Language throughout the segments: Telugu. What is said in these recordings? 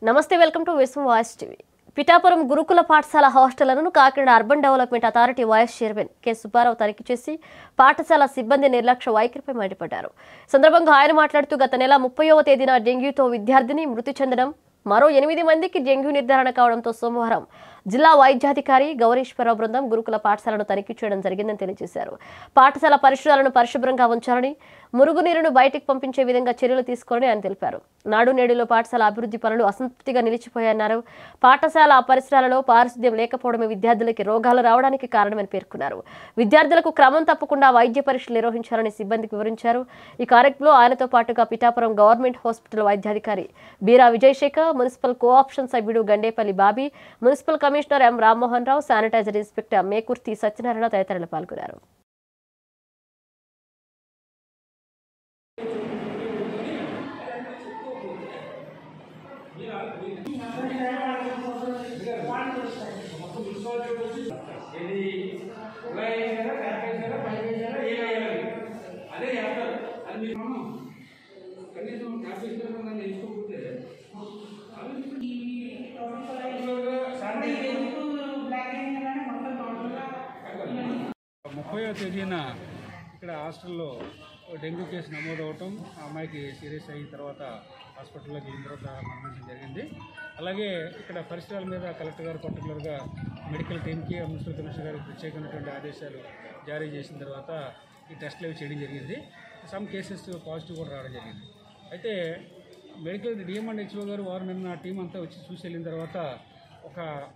నమస్తే welcome to Vishwam voice TV Pithapuram గురుకుల పాఠశాల హాస్టళ్లను Kakinada urban development authority vice chairman K Subbarao తనిఖీ చేసి పాఠశాల సిబ్బంది నిర్లక్ష్య వైఖరిపై మండిపడ్డారు ఈ సందర్భంగా ఆయన మాట్లాడుతూ గత నెల ముప్పైవ తేదీన డెంగ్యూతో విద్యార్థిని మృతి చెందడం మరో ఎనిమిది మందికి డెంగ్యూ నిర్ధారణ కావడంతో సోమవారం జిల్లా వైద్యాధికారి గౌరీశ్వరరావు బృందం గురుకుల పాఠశాలను తనిఖీ చేయడం జరిగిందని తెలియజేశారు పాఠశాల పరిసరాలను పరిశుభ్రంగా ఉంచాలని మురుగునీరును బయటికి పంపించే విధంగా చర్యలు తీసుకోవాలని ఆయన తెలిపారు నాడు నేడులో పాఠశాల అభివృద్ధి పనులు అసంతృప్తిగా నిలిచిపోయాయన్నారు పాఠశాల పరిసరాలలో పారిశుద్ధ్యం లేకపోవడమే విద్యార్థులకి రోగాలు రావడానికి కారణమని పేర్కొన్నారు విద్యార్థులకు క్రమం తప్పకుండా వైద్య పరీక్షలు నిర్వహించాలని సిబ్బందికి వివరించారు ఈ కార్యక్రమంలో ఆయనతో పాటుగా పిఠాపురం గవర్నమెంట్ హాస్పిటల్ వైద్యాధికారి బీరా విజయశేఖర్ మున్సిపల్ కోఆప్షన్ సభ్యుడు Gandepalli Bobby municipal commissioner M Rammohan Rao sanitizer inspector Mekurthi Satyanarayana తదితరులు పాల్గొన్నారు ఇది ఇలా వేసారా బ్యాక్ వేసారా పైకి వేసారా ఏం వేయాలి అదే చేస్తారు అది మీరు మనం కనీసం ట్యాప్ వేసిన నన్ను ఎంచుకోకపోతే ముప్పైవ తేదీన ఇక్కడ హాస్టల్లో డెంగ్యూ కేసు నమోదు అవటం ఆ అమ్మాయికి సీరియస్ అయిన తర్వాత హాస్పిటల్లోకి వెళ్ళిన తర్వాత మరణించడం జరిగింది అలాగే ఇక్కడ పరిసరాల మీద కలెక్టర్ గారు పర్టికులర్గా మెడికల్ టీమ్కి మున్సిపల్ కమిషనర్ గారికి ప్రత్యేకమైనటువంటి ఆదేశాలు జారీ చేసిన తర్వాత ఈ టెస్ట్లు అవి చేయడం జరిగింది సమ్ కేసెస్ పాజిటివ్ కూడా రావడం జరిగింది అయితే మెడికల్ డిఎం అండ్ హెచ్ఓ గారు వారు నిన్న టీం అంతా వచ్చి చూసి వెళ్ళిన తర్వాత ఒక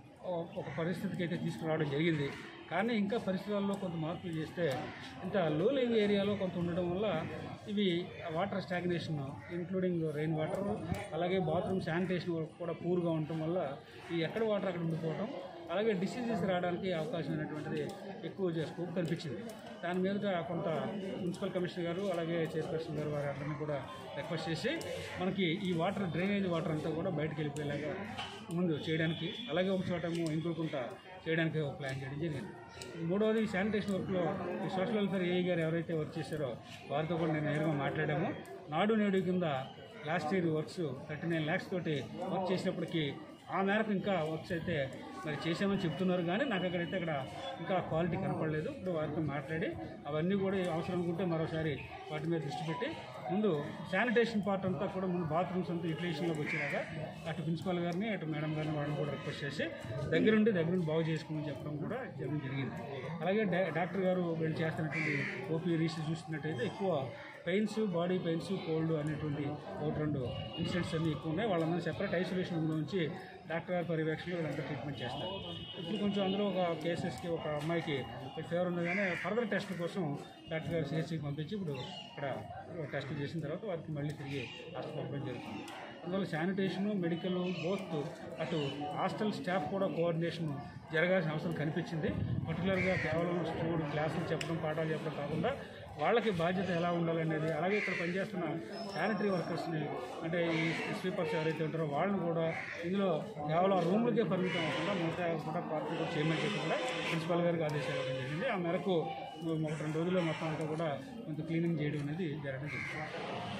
ఒక పరిస్థితికి అయితే తీసుకురావడం జరిగింది కానీ ఇంకా పరిసరాల్లో కొంత మార్పులు చేస్తే ఇంత లో లివ్ ఏరియాలో కొంత ఉండడం వల్ల ఇవి water stagnation including rain water అలాగే బాత్రూమ్ శానిటేషన్ కూడా పూర్గా ఉండటం వల్ల ఈ ఎక్కడ వాటర్ అక్కడ ఉండిపోవడం అలాగే డిసీజెస్ రావడానికి అవకాశం అనేటువంటిది ఎక్కువ స్కోప్ కనిపించింది దాని మీద కొంత మున్సిపల్ కమిషనర్ గారు అలాగే చైర్పర్సన్ గారు వారి అందరినీ కూడా రిక్వెస్ట్ చేసి మనకి ఈ వాటర్ డ్రైనేజ్ వాటర్ అంతా కూడా బయటకు వెళ్ళిపోయేలాగా ముందు చేయడానికి అలాగే ఒక చోట ఏమో ఇంకులుకుంటా చేయడానికి ఒక ప్లాన్ చేయడం జరిగింది మూడవది శానిటేషన్ వర్క్లో ఈ సోషల్ వెల్ఫేర్ ఏఈ గారు ఎవరైతే వర్క్ చేశారో వారితో కూడా నేను నేరుగా మాట్లాడాము నాడు నేడు కింద last year works thirty nine lakhs తోటి వర్క్ చేసినప్పటికీ ఆ మేరకు ఇంకా వర్క్స్ అయితే మరి చేసామని చెప్తున్నారు కానీ నాకు అక్కడైతే అక్కడ ఇంకా క్వాలిటీ కనపడలేదు ఇప్పుడు వారితో మాట్లాడి అవన్నీ కూడా అవసరం అనుకుంటే మరోసారి వాటి మీద దృష్టి పెట్టి ముందు శానిటేషన్ పార్ట్ అంతా కూడా ముందు బాత్రూమ్స్ అంతా యూటిలైజేషన్లోకి వచ్చేలాగా అటు ప్రిన్సిపాల్ గారిని అటు మేడం గారిని వాళ్ళని కూడా రిక్వెస్ట్ చేసి దగ్గరుండి దగ్గరుండి బాగు చేసుకోమని చెప్పడం కూడా జరగడం జరిగింది అలాగే డా- డాక్టర్ గారు వీళ్ళు చేస్తున్నటువంటి ఓపీ రీసెర్చ్ చూస్తున్నట్టయితే ఎక్కువ పెయిన్స్ బాడీ పెయిన్స్ కోల్డ్ అనేటువంటి ఒకటి రెండు ఇన్సిడెంట్స్ అన్నీ ఎక్కువ ఉన్నాయి వాళ్ళందరూ సెపరేట్ ఐసోలేషన్ రూమ్లో ఉంచి డాక్టర్ గారి పర్యవేక్షణలో వీళ్ళంతా ట్రీట్మెంట్ చేస్తారు ఇప్పుడు కొంచెం అందులో ఒక కేసెస్కి ఒక అమ్మాయికి ఫీవర్ ఉంది కానీ ఫర్దర్ టెస్ట్ కోసం డాక్టర్ గారు సిహెచ్సికి పంపించి ఇప్పుడు ఇక్కడ టెస్ట్ చేసిన తర్వాత వారికి మళ్ళీ తిరిగి హాస్పిటల్ పంపడం జరుగుతుంది అందువల్ల శానిటేషను మెడికల్ బోత్ అటు హాస్టల్ స్టాఫ్ కూడా కోఆర్డినేషన్ జరగాల్సిన అవసరం కనిపించింది పర్టికులర్గా కేవలం స్కూల్ క్లాసులు చెప్పడం పాఠాలు చెప్పడం కాకుండా వాళ్ళకి బాధ్యత ఎలా ఉండాలనేది అలాగే ఇక్కడ పనిచేస్తున్న శానిటరీ వర్కర్స్ని అంటే ఈ స్వీపర్స్ ఎవరైతే ఉంటారో వాళ్ళని కూడా ఇందులో కేవలం రూమ్లకే పరిమితం అవ్వకుండా మిగతా కూడా పార్టీ కూడా చేయమని చెప్పి కూడా ప్రిన్సిపాల్ గారికి ఆదేశాలు ఇవ్వడం జరిగింది ఆ మేరకు ఒక రెండు రోజుల్లో మొత్తం అంతా కూడా కొంత క్లీనింగ్ చేయడం అనేది జరగడం జరిగింది